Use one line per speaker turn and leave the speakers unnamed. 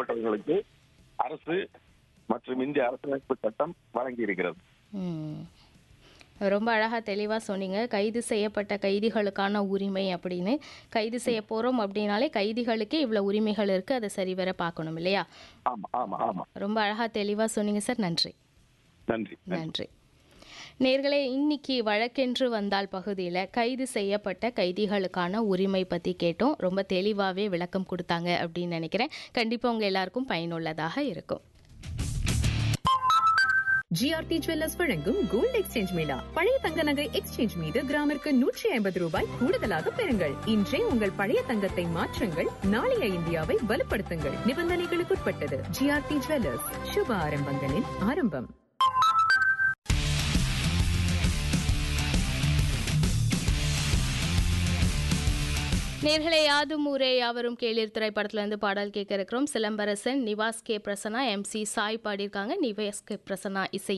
செய்யப்பட்டவர்களுக்கு அரசு மற்றும் இந்திய அரசியலமைப்பு சட்டம் வழங்கி இருக்கிறது
ம். ரொம்ப அழகாக தெளிவாக சொன்னீங்க கைது செய்யப்பட்ட கைதிகளுக்கான உரிமை அப்படின்னு கைது செய்ய போகிறோம் அப்படின்னாலே கைதிகளுக்கே இவ்வளோ உரிமைகள் இருக்குது அதை சரிவர பார்க்கணும் இல்லையா
ஆமா ஆமா ஆமா
ரொம்ப அழகாக தெளிவாக சொன்னீங்க சார் நன்றி
நன்றி
நன்றி நேர்களே இன்னைக்கு வழக்கென்று வந்தால் பகுதியில் கைது செய்யப்பட்ட கைதிகளுக்கான உரிமை பற்றி கேட்டோம் ரொம்ப தெளிவாகவே விளக்கம் கொடுத்தாங்க அப்படின்னு நினைக்கிறேன் கண்டிப்பாக உங்கள் எல்லாருக்கும் பயனுள்ளதாக இருக்கும்
ஜிஆர்டி ஜுவல்லர்ஸ் வழங்கும் கோல்ட் எக்ஸ்சேஞ்ச் மேளா பழைய தங்க நகை எக்ஸ்சேஞ்ச் மீது கிராமிற்கு நூற்றி ஐம்பது ரூபாய் கூடுதலாக பெறுங்கள் இன்றே உங்கள் பழைய தங்கத்தை மாற்றுங்கள் நாளைய இந்தியாவை வலுப்படுத்துங்கள் நிபந்தனைகளுக்குட்பட்டது ஜிஆர்டி ஜுவல்லர்ஸ் சுப ஆரம்பங்களின் ஆரம்பம்
நேர்களே யாதும் ஊரே யாவரும் கேளீர் திரைப்படத்துல இருந்து பாடல் கேட்க இருக்கிறோம் Silambarasan Nivas K Prasanna M C Sai பாடியிருக்காங்க நிவாஸ் கே பிரசன்னா இசை